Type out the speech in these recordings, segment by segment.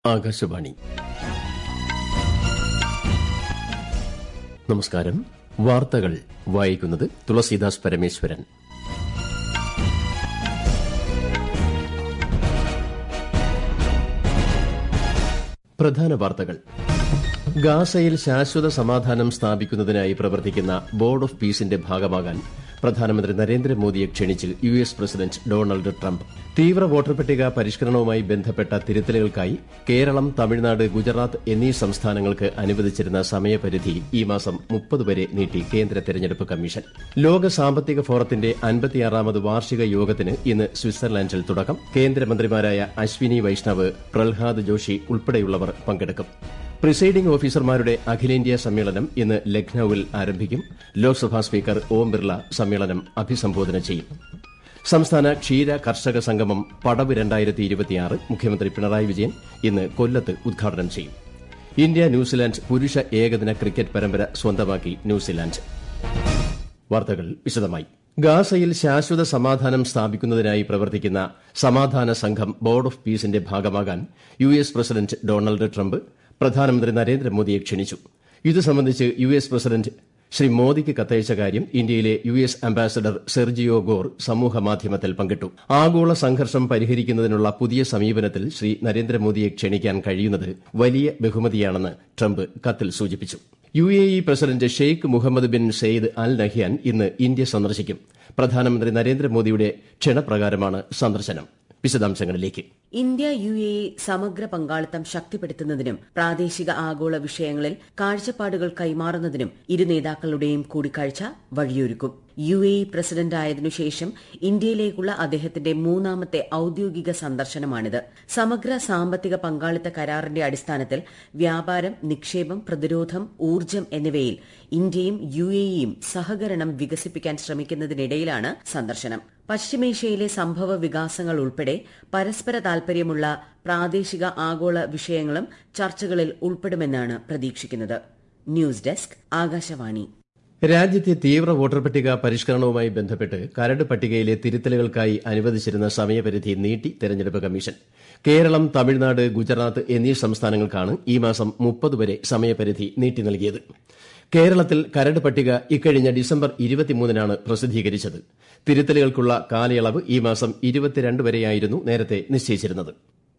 ആകാശവാണി നമസ്കാരം വാർത്തകൾ വായിക്കുന്നത് തുളസീദാസ് പരമേശ്വരൻ പ്രധാന വാർത്തകൾ ഗാസയിൽ ശാശ്വത സമാധാനം സ്ഥാപിക്കുന്നതിനായി പ്രവർത്തിക്കുന്ന ബോർഡ് ഓഫ് പീസിന്റെ ഭാഗമാകാൻ പ്രധാനമന്ത്രി നരേന്ദ്രമോദിയെ ക്ഷണിച്ച് U S president Donald Trump തീവ്ര വോട്ടർ പട്ടിക പരിഷ്കരണവുമായി ബന്ധപ്പെട്ട തിരുത്തലുകൾക്കായി കേരളം തമിഴ്നാട് ഗുജറാത്ത് എന്നീ സംസ്ഥാനങ്ങൾക്ക് അനുവദിച്ചിരുന്ന സമയപരിധി ഈ മാസം മുപ്പത് വരെ നീട്ടി കേന്ദ്ര തെരഞ്ഞെടുപ്പ് കമ്മീഷൻ ലോക സാമ്പത്തിക ഫോറത്തിന്റെ അൻപത്തിയാറാമത് വാർഷിക യോഗത്തിന് ഇന്ന് സ്വിറ്റ്സർലാൻഡിൽ തുടക്കം കേന്ദ്രമന്ത്രിമാരായ അശ്വിനി വൈഷ്ണവ് പ്രഹ്ലാദ് ജോഷി ഉൾപ്പെടെയുള്ളവർ പങ്കെടുക്കും പ്രിസൈഡിംഗ് ഓഫീസർമാരുടെ അഖിലേന്ത്യാ സമ്മേളനം ഇന്ന് ലക്നൌവിൽ ആരംഭിക്കും ലോക്സഭാ സ്പീക്കർ ഓം ബിർള സമ്മേളനം അഭിസംബോധന ചെയ്യും സംസ്ഥാന ക്ഷീര കർഷക സംഗമം പടവ് രണ്ടായിരത്തി ഇരുപത്തിയാറ് മുഖ്യമന്ത്രി പിണറായി വിജയൻ ഇന്ന് കൊല്ലത്ത് ഉദ്ഘാടനം ചെയ്യും ഇന്ത്യ ന്യൂസിലാൻഡ് പുരുഷ ഏകദിന ക്രിക്കറ്റ് പരമ്പര സ്വന്തമാക്കി ന്യൂസിലാൻഡ് വാർത്തകൾ വിശദമായി ഗാസയിൽ ശാശ്വത സമാധാനം സ്ഥാപിക്കുന്നതിനായി പ്രവർത്തിക്കുന്ന സമാധാന സംഘം ബോർഡ് ഓഫ് പീസിന്റെ ഭാഗമാകാൻ U S president Donald Trump പ്രധാനമന്ത്രി നരേന്ദ്രമോദിയെ ക്ഷണിച്ചു ഇത് സംബന്ധിച്ച് യു എസ് പ്രസിഡന്റ് ശ്രീ മോദിക്ക് കത്തയച്ച കാര്യം ഇന്ത്യയിലെ U S ambassador Sergio Gor സമൂഹമാധ്യമത്തിൽ പങ്കിട്ടു ആഗോള സംഘർഷം പരിഹരിക്കുന്നതിനുള്ള പുതിയ സമീപനത്തിൽ ശ്രീ നരേന്ദ്രമോദിയെ ക്ഷണിക്കാൻ കഴിയുന്നത് വലിയ ബഹുമതിയാണെന്ന് ട്രംപ് കത്തിൽ സൂചിപ്പിച്ചു U A E president Sheikh Mohammed bin Zayed Al Nahyan ഇന്ന് ഇന്ത്യ സന്ദർശിക്കും പ്രധാനമന്ത്രി നരേന്ദ്രമോദിയുടെ ക്ഷണപ്രകാരമാണ് സന്ദർശനം വിശദാംശങ്ങളിലേക്ക് ഇന്ത്യ യു എ ഇ സമഗ്ര പങ്കാളിത്തം ശക്തിപ്പെടുത്തുന്നതിനും പ്രാദേശിക ആഗോള വിഷയങ്ങളിൽ കാഴ്ചപ്പാടുകൾ കൈമാറുന്നതിനും ഇരു നേതാക്കളുടെയും കൂടിക്കാഴ്ച വഴിയൊരുക്കും യു എ ഇ പ്രസിഡന്റായതിനുശേഷം ഇന്ത്യയിലേക്കുള്ള അദ്ദേഹത്തിന്റെ മൂന്നാമത്തെ ഔദ്യോഗിക സന്ദർശനമാണിത് സമഗ്ര സാമ്പത്തിക പങ്കാളിത്ത കരാറിന്റെ അടിസ്ഥാനത്തിൽ വ്യാപാരം നിക്ഷേപം പ്രതിരോധം ഊർജ്ജം എന്നിവയിൽ ഇന്ത്യയും യു എ ഇയും സഹകരണം വികസിപ്പിക്കാൻ ശ്രമിക്കുന്നതിനിടയിലാണ് സന്ദർശനം പശ്ചിമേഷ്യയിലെ സംഭവ വികാസങ്ങൾ ഉൾപ്പെടെ പരസ്പര താൽപര്യമുള്ള പ്രാദേശിക ആഗോള വിഷയങ്ങളും ചർച്ചകളിൽ ഉൾപ്പെടുമെന്നാണ് പ്രതീക്ഷിക്കുന്നത് ന്യൂസ് ഡെസ്ക് ആകാശവാണി രാജ്യത്തെ തീവ്ര വോട്ടർ പട്ടിക പരിഷ്കരണവുമായി ബന്ധപ്പെട്ട് കരട് പട്ടികയിലെ തിരുത്തലുകൾക്കായി അനുവദിച്ചിരുന്ന സമയപരിധി നീട്ടി തെരഞ്ഞെടുപ്പ് കമ്മീഷൻ കേരളം തമിഴ്നാട് ഗുജറാത്ത് എന്നീ സംസ്ഥാനങ്ങൾക്കാണ് ഈ മാസം മുപ്പത് വരെ സമയപരിധി നീട്ടി നൽകിയത് കേരളത്തിൽ കരട് പട്ടിക ഇക്കഴിഞ്ഞ ഡിസംബർ ഇരുപത്തിമൂന്നിനാണ് പ്രസിദ്ധീകരിച്ചത് തിരുത്തലുകൾക്കുള്ള കാലയളവ് ഈ മാസം ഇരുപത്തിരണ്ട് വരെയായിരുന്നു നേരത്തെ നിശ്ചയിച്ചിരുന്നത്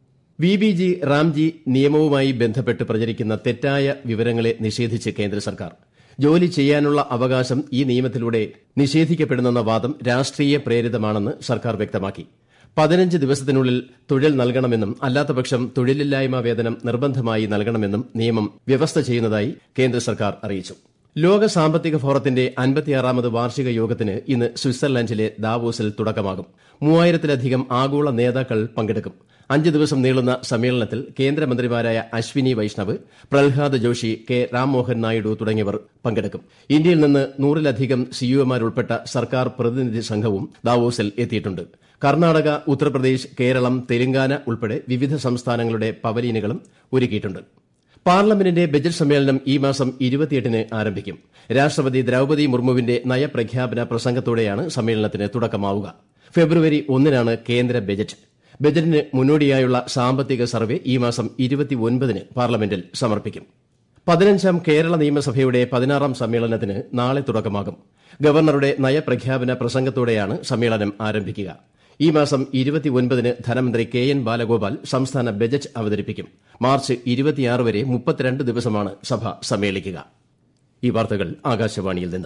വി ബി ജി റാംജി നിയമവുമായി ബന്ധപ്പെട്ട് പ്രചരിക്കുന്ന തെറ്റായ വിവരങ്ങളെ നിഷേധിച്ച് കേന്ദ്ര സർക്കാർ ജോലി ചെയ്യാനുള്ള അവകാശം ഈ നിയമത്തിലൂടെ നിഷേധിക്കപ്പെടുന്നെന്ന വാദം രാഷ്ട്രീയ പ്രേരിതമാണെന്ന് സർക്കാർ വ്യക്തമാക്കി പതിനഞ്ച് ദിവസത്തിനുള്ളിൽ തൊഴിൽ നൽകണമെന്നും അല്ലാത്തപക്ഷം തൊഴിലില്ലായ്മ വേതനം നിർബന്ധമായി നൽകണമെന്നും നിയമം വ്യവസ്ഥ ചെയ്യുന്നതായി കേന്ദ്ര സർക്കാർ അറിയിച്ചു ലോക സാമ്പത്തിക ഫോറത്തിന്റെ അൻപത്തിയാറാമത് വാർഷിക യോഗത്തിന് ഇന്ന് സ്വിറ്റ്സർലൻഡിലെ ദാവോസിൽ തുടക്കമാകും മൂവായിരത്തിലധികം ആഗോള നേതാക്കൾ പങ്കെടുക്കും അഞ്ച് ദിവസം നീളുന്ന സമ്മേളനത്തിൽ കേന്ദ്രമന്ത്രിമാരായ അശ്വിനി വൈഷ്ണവ് പ്രഹ്ലാദ് ജോഷി കെ രാംമോഹൻ നായിഡു തുടങ്ങിയവർ പങ്കെടുക്കും ഇന്ത്യയിൽ നിന്ന് നൂറിലധികം സിഇഒമാരുൾപ്പെട്ട സർക്കാർ പ്രതിനിധി സംഘവും ദാവോസിൽ എത്തിയിട്ടുണ്ട് കർണാടക ഉത്തർപ്രദേശ് കേരളം തെലങ്കാന ഉൾപ്പെടെ വിവിധ സംസ്ഥാനങ്ങളുടെ പവലീനുകളും ഒരുക്കിയിട്ടുണ്ട് പാർലമെന്റിന്റെ ബജറ്റ് സമ്മേളനം ഈ മാസം ഇരുപത്തിയെട്ടിന് ആരംഭിക്കും രാഷ്ട്രപതി ദ്രൌപതി മുർമുവിന്റെ നയപ്രഖ്യാപന പ്രസംഗത്തോടെയാണ് സമ്മേളനത്തിന് തുടക്കമാവുക ഫെബ്രുവരി ഒന്നിനാണ് കേന്ദ്ര ബജറ്റ് ബജറ്റിന് മുന്നോടിയായുള്ള സാമ്പത്തിക സർവേ ഈ മാസം ഇരുപത്തിയൊൻപതിന് പാർലമെന്റിൽ സമർപ്പിക്കും പതിനഞ്ചാം കേരള നിയമസഭയുടെ പതിനാറാം സമ്മേളനത്തിന് നാളെ തുടക്കമാകും ഗവർണറുടെ നയപ്രഖ്യാപന പ്രസംഗത്തോടെയാണ് സമ്മേളനം ആരംഭിക്കുക ഈ മാസം ഇരുപത്തിയൊൻപതിന് ധനമന്ത്രി കെ എൻ ബാലഗോപാൽ സംസ്ഥാന ബജറ്റ് അവതരിപ്പിക്കും മാർച്ച് ഇരുപത്തിയാറ് വരെ മുപ്പത്തിരണ്ട് ദിവസമാണ് സഭ സമ്മേളിക്കുക ഈ വാർത്തകൾ ആകാശവാണിയിൽ നിന്ന്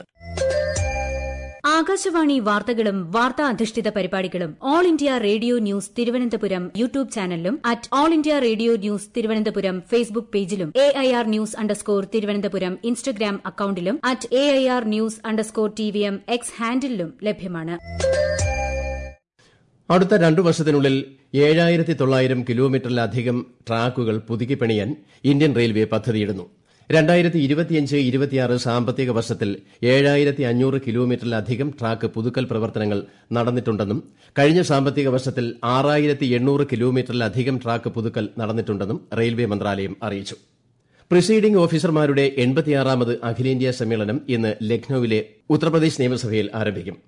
ആകാശവാണി വാർത്തകളും വാർത്താ അധിഷ്ഠിത പരിപാടികളും All India Radio News Thiruvananthapuram YouTube ചാനലിലും at All India Radio News Thiruvananthapuram Facebook പേജിലും A I R news underscore Thiruvananthapuram Instagram അക്കൌണ്ടിലും at A I R news underscore T V M X ഹാൻഡിലും ലഭ്യമാണ് അടുത്ത രണ്ടു വർഷത്തിനുള്ളിൽ ഏഴായിരത്തി തൊള്ളായിരം കിലോമീറ്ററിലധികം ട്രാക്കുകൾ പുതുക്കിപ്പണിയാൻ ഇന്ത്യൻ റെയിൽവേ പദ്ധതിയിടുന്നു രണ്ടായിരത്തി ഇരുപത്തിയഞ്ച് ഇരുപത്തിയാറ് സാമ്പത്തിക വർഷത്തിൽ ഏഴായിരത്തി അഞ്ഞൂറ് കിലോമീറ്ററിലധികം ട്രാക്ക് പുതുക്കൽ പ്രവർത്തനങ്ങൾ നടന്നിട്ടുണ്ടെന്നും കഴിഞ്ഞ സാമ്പത്തിക വർഷത്തിൽ ആറായിരത്തി എണ്ണൂറ് കിലോമീറ്ററിലധികം ട്രാക്ക് പുതുക്കൽ നടന്നിട്ടുണ്ടെന്നും റെയിൽവേ മന്ത്രാലയം അറിയിച്ചു പ്രിസൈഡിംഗ് ഓഫീസർമാരുടെ എൺപത്തിയാറാമത് അഖിലേന്ത്യാ സമ്മേളനം ഇന്ന് ലക്നൌവിലെ ഉത്തർപ്രദേശ് നിയമസഭയിൽ ആരംഭിക്കും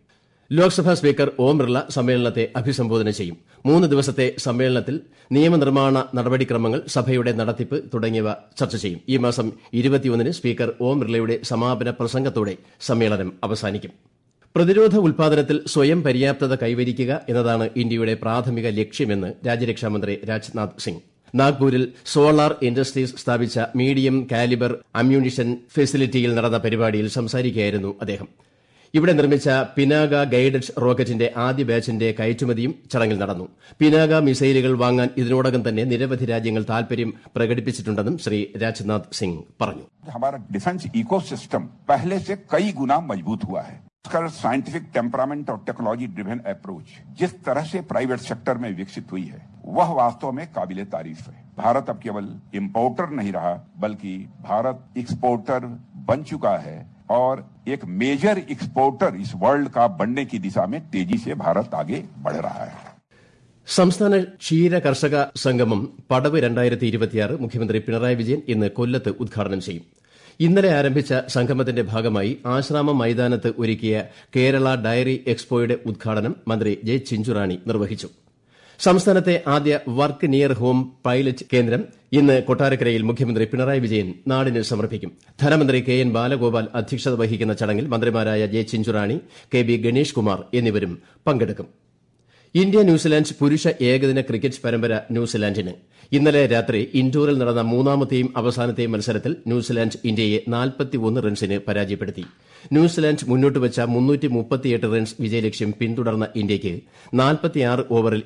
ലോക്സഭാ സ്പീക്കർ ഓം ബിർള സമ്മേളനത്തെ അഭിസംബോധന ചെയ്യും മൂന്ന് ദിവസത്തെ സമ്മേളനത്തിൽ നിയമനിർമ്മാണ നടപടിക്രമങ്ങൾ സഭയുടെ നടത്തിപ്പ് തുടങ്ങിയവ ചർച്ച ചെയ്യും ഈ മാസം ഇരുപത്തിയൊന്നിന് സ്പീക്കർ ഓം ബിർളയുടെ സമാപന പ്രസംഗത്തോടെ സമ്മേളനം അവസാനിക്കും പ്രതിരോധ ഉൽപാദനത്തിൽ സ്വയം പര്യാപ്തത കൈവരിക്കുക എന്നതാണ് ഇന്ത്യയുടെ പ്രാഥമിക ലക്ഷ്യമെന്ന് രാജ്യരക്ഷാമന്ത്രി രാജ്നാഥ് സിംഗ് നാഗ്പൂരിൽ സോളാർ ഇൻഡസ്ട്രീസ് സ്ഥാപിച്ച മീഡിയം കാലിബർ അമ്യൂണിഷൻ ഫെസിലിറ്റിയിൽ നടന്ന പരിപാടിയിൽ സംസാരിക്കുകയായിരുന്നു അദ്ദേഹം ഇവിടെ നിർമ്മിച്ച പിനാക ഗൈഡഡ് റോക്കറ്റിന്റെ ആദ്യ ബാച്ചിന്റെ കയറ്റുമതിയും ചടങ്ങിൽ നടന്നു പിനാക മിസൈലുകൾ വാങ്ങാൻ ഇതിനോടകം തന്നെ നിരവധി രാജ്യങ്ങൾ താൽപര്യം പ്രകടിപ്പിച്ചിട്ടുണ്ടെന്നും ശ്രീ രാജ്നാഥ് സിംഗ് പറഞ്ഞു हमारा डिफेंस इकोसिस्टम पहले से कई गुना मजबूत हुआ है उसका साइंटिफिक टेम्परामेंट और टेक्नोलॉजी ड्रिवन अप्रोच जिस तरह से प्राइवेट सेक्टर में विकसित हुई है वह वास्तव में काबिल तारीफ है भारत अब केवल इम्पोर्टर नहीं रहा बल्कि भारत एक्सपोर्टर बन चुका है और एक मेजर एक्सपोर्टर इस वर्ल्ड का बनने की दिशा में तेजी से भारत आगे बढ़ रहा है സംസ്ഥാന ക്ഷീര കർഷക സംഗമം പടവ് രണ്ടായിരത്തി ഇരുപത്തിയാറ് മുഖ്യമന്ത്രി പിണറായി വിജയൻ ഇന്ന് കൊല്ലത്ത് ഉദ്ഘാടനം ചെയ്യും ഇന്നലെ ആരംഭിച്ച സംഗമത്തിന്റെ ഭാഗമായി ആശ്രാമം മൈതാനത്ത് ഒരുക്കിയ കേരള ഡയറി എക്സ്പോയുടെ ഉദ്ഘാടനം മന്ത്രി ജെ ചിഞ്ചുറാണി നിർവഹിച്ചു സംസ്ഥാനത്തെ ആദ്യ വർക്ക് നിയർ ഹോം പൈലറ്റ് കേന്ദ്രം ഇന്ന് കൊട്ടാരക്കരയിൽ മുഖ്യമന്ത്രി പിണറായി വിജയൻ നാടിന് സമർപ്പിക്കും ധനമന്ത്രി കെ എൻ ബാലഗോപാൽ അധ്യക്ഷത വഹിക്കുന്ന ചടങ്ങിൽ മന്ത്രിമാരായ J Chinchurani K B Ganesh Kumar എന്നിവരും പങ്കെടുക്കും ഇന്ത്യ ന്യൂസിലാൻഡ് പുരുഷ ഏകദിന ക്രിക്കറ്റ് പരമ്പര ന്യൂസിലാൻഡിന് ഇന്നലെ രാത്രി ഇൻഡോറിൽ നടന്ന മൂന്നാമത്തെയും അവസാനത്തെയും മത്സരത്തിൽ ന്യൂസിലാൻഡ് ഇന്ത്യയെ റൺസിന് പരാജയപ്പെടുത്തി ന്യൂസിലാൻഡ് മുന്നോട്ട് വച്ച റൺസ് വിജയലക്ഷ്യം പിന്തുടർന്ന ഇന്ത്യയ്ക്ക് ഓവറിൽ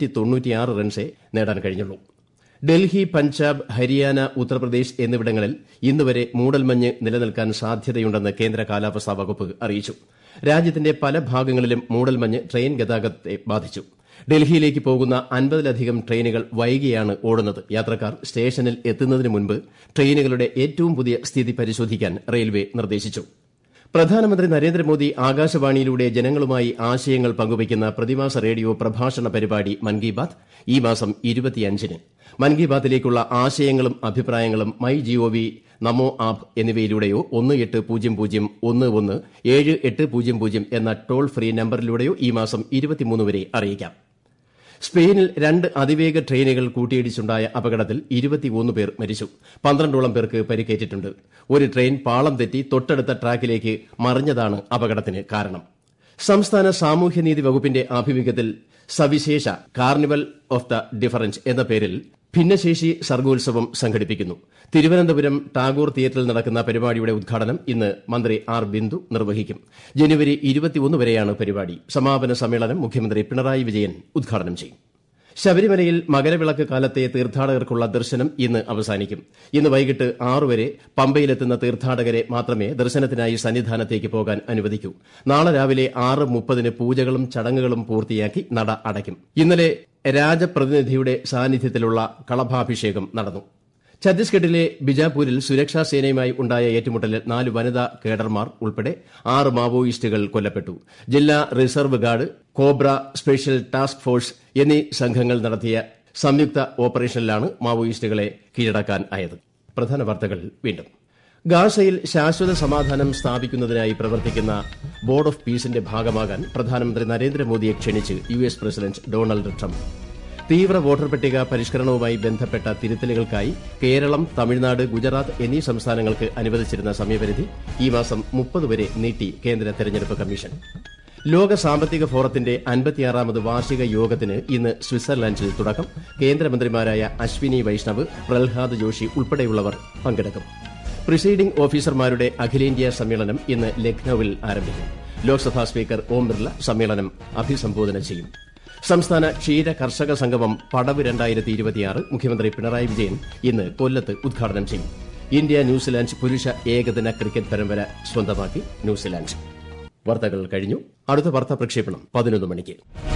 റൺസേ നേടാൻ കഴിഞ്ഞുള്ളൂ ഡൽഹി പഞ്ചാബ് ഹരിയാന ഉത്തർപ്രദേശ് എന്നിവിടങ്ങളിൽ ഇന്നുവരെ മൂടൽമഞ്ഞ് നിലനിൽക്കാൻ സാധ്യതയുണ്ടെന്ന് കേന്ദ്ര കാലാവസ്ഥാ വകുപ്പ് അറിയിച്ചു രാജ്യത്തിന്റെ പല ഭാഗങ്ങളിലും മൂടൽമഞ്ഞ് ട്രെയിൻ ഗതാഗതത്തെ ബാധിച്ചു ഡൽഹിയിലേക്ക് പോകുന്ന അൻപതിലധികം ട്രെയിനുകൾ വൈകിയാണ് ഓടുന്നത് യാത്രക്കാർ സ്റ്റേഷനിൽ എത്തുന്നതിന് മുൻപ് ട്രെയിനുകളുടെ ഏറ്റവും പുതിയ സ്ഥിതി പരിശോധിക്കാൻ റെയിൽവേ നിർദ്ദേശിച്ചു പ്രധാനമന്ത്രി നരേന്ദ്രമോദി ആകാശവാണിയിലൂടെ ജനങ്ങളുമായി ആശയങ്ങൾ പങ്കുവയ്ക്കുന്ന പ്രതിമാസ റേഡിയോ പ്രഭാഷണ പരിപാടി മൻ കി ബാത് ഈ മാസം ഇരുപത്തിയഞ്ചിന് മൻ കി ബാത്തിലേക്കുള്ള ആശയങ്ങളും അഭിപ്രായങ്ങളും മൈ ജിഒവി നമോ ആപ്പ് എന്നിവയിലൂടെയോ ഒന്ന് എട്ട് പൂജ്യം പൂജ്യം ഒന്ന് ഒന്ന് ഏഴ് എട്ട് പൂജ്യം പൂജ്യം എന്ന ടോൾ ഫ്രീ നമ്പറിലൂടെയോ ഈ മാസം ഇരുപത്തിമൂന്ന് വരെ അറിയിക്കാം സ്പെയിനിൽ രണ്ട് അതിവേഗ ട്രെയിനുകൾ കൂട്ടിയിടിച്ചുണ്ടായ അപകടത്തിൽ ഇരുപത്തിയൊന്ന് പേർ മരിച്ചു പന്ത്രണ്ടോളം പേർക്ക് പരിക്കേറ്റിട്ടുണ്ട് ഒരു ട്രെയിൻ പാളം തെറ്റി തൊട്ടടുത്ത ട്രാക്കിലേക്ക് മറിഞ്ഞതാണ് അപകടത്തിന് കാരണം സംസ്ഥാന സാമൂഹ്യനീതി വകുപ്പിന്റെ ആഭിമുഖ്യത്തിൽ സവിശേഷ കാർണിവൽ ഓഫ് ദ ഡിഫറൻസ് എന്ന പേരിൽ ഭിന്നശേഷി സർഗോത്സവം സംഘടിപ്പിക്കുന്നു തിരുവനന്തപുരം ടാഗോർ തിയേറ്ററിൽ നടക്കുന്ന പരിപാടിയുടെ ഉദ്ഘാടനം ഇന്ന് മന്ത്രി ആർ ബിന്ദു നിർവഹിക്കും ജനുവരി ഇരുപത്തിയൊന്ന് വരെയാണ് പരിപാടി സമാപന സമ്മേളനം മുഖ്യമന്ത്രി പിണറായി വിജയൻ ഉദ്ഘാടനം ചെയ്യും ശബരിമലയിൽ മകരവിളക്ക് കാലത്തെ തീർത്ഥാടകർക്കുള്ള ദർശനം ഇന്ന് അവസാനിക്കും ഇന്ന് വൈകിട്ട് ആറു വരെ പമ്പയിലെത്തുന്ന തീർത്ഥാടകരെ മാത്രമേ ദർശനത്തിനായി സന്നിധാനത്തേക്ക് പോകാൻ അനുവദിക്കൂ നാളെ രാവിലെ ആറ് മുപ്പതിന് പൂജകളും ചടങ്ങുകളും പൂർത്തിയാക്കി നട അടയ്ക്കും ഇന്നലെ രാജപ്രതിനിധിയുടെ സാന്നിധ്യത്തിലുള്ള കളഭാഭിഷേകം നടന്നു ഛത്തീസ്ഗഡിലെ ബിജാപൂരിൽ സുരക്ഷാ സേനയുമായി ഉണ്ടായ ഏറ്റുമുട്ടലിൽ നാല് വനിതാ കേഡർമാർ ഉൾപ്പെടെ ആറ് മാവോയിസ്റ്റുകൾ കൊല്ലപ്പെട്ടു ജില്ലാ reserve guard COBRA special task force എന്നീ സംഘങ്ങൾ നടത്തിയ സംയുക്ത ഓപ്പറേഷനിലാണ് മാവോയിസ്റ്റുകളെ കീഴടക്കാനായത് പ്രധാന വാർത്തകൾ വീണ്ടും ഗാസയിൽ ശാശ്വത സമാധാനം സ്ഥാപിക്കുന്നതിനായി പ്രവർത്തിക്കുന്ന ബോർഡ് ഓഫ് പീസിന്റെ ഭാഗമാകാൻ പ്രധാനമന്ത്രി നരേന്ദ്രമോദിയെ ക്ഷണിച്ച് U S president Donald Trump തീവ്ര വോട്ടർ പട്ടിക പരിഷ്കരണവുമായി ബന്ധപ്പെട്ട തിരുത്തലുകൾക്കായി കേരളം തമിഴ്നാട് ഗുജറാത്ത് എന്നീ സംസ്ഥാനങ്ങൾക്ക് അനുവദിച്ചിരുന്ന സമയപരിധി ഈ മാസം മുപ്പത് വരെ നീട്ടി കേന്ദ്ര തെരഞ്ഞെടുപ്പ് കമ്മീഷൻ ലോക സാമ്പത്തിക ഫോറത്തിന്റെ അൻപത്തിയാറാമത് വാർഷിക യോഗത്തിന് ഇന്ന് സ്വിറ്റ്സർലാൻഡിൽ തുടക്കം കേന്ദ്രമന്ത്രിമാരായ അശ്വിനി വൈഷ്ണവ് പ്രഹ്ലാദ് ജോഷി ഉൾപ്പെടെയുള്ളവർ പങ്കെടുക്കും പ്രിസൈഡിംഗ് ഓഫീസർമാരുടെ അഖിലേന്ത്യാ സമ്മേളനം ഇന്ന് ലക്നൌവിൽ ആരംഭിക്കും ലോക്സഭാ സ്പീക്കർ ഓം ബിർള സമ്മേളനം അഭിസംബോധന ചെയ്യും സംസ്ഥാന ക്ഷീര കർഷക സംഗമം പടവ് രണ്ടായിരത്തി ഇരുപത്തിയാറ് മുഖ്യമന്ത്രി പിണറായി വിജയൻ ഇന്ന് കൊല്ലത്ത് ഉദ്ഘാടനം ചെയ്യും ഇന്ത്യ ന്യൂസിലാൻഡ് പുരുഷ ഏകദിന ക്രിക്കറ്റ് പരമ്പര സ്വന്തമാക്കി ന്യൂസിലാൻഡ് വാർത്തകൾ കഴിഞ്ഞു അടുത്ത വാർത്താ പ്രക്ഷേപണം പതിനൊന്ന് മണിക്ക്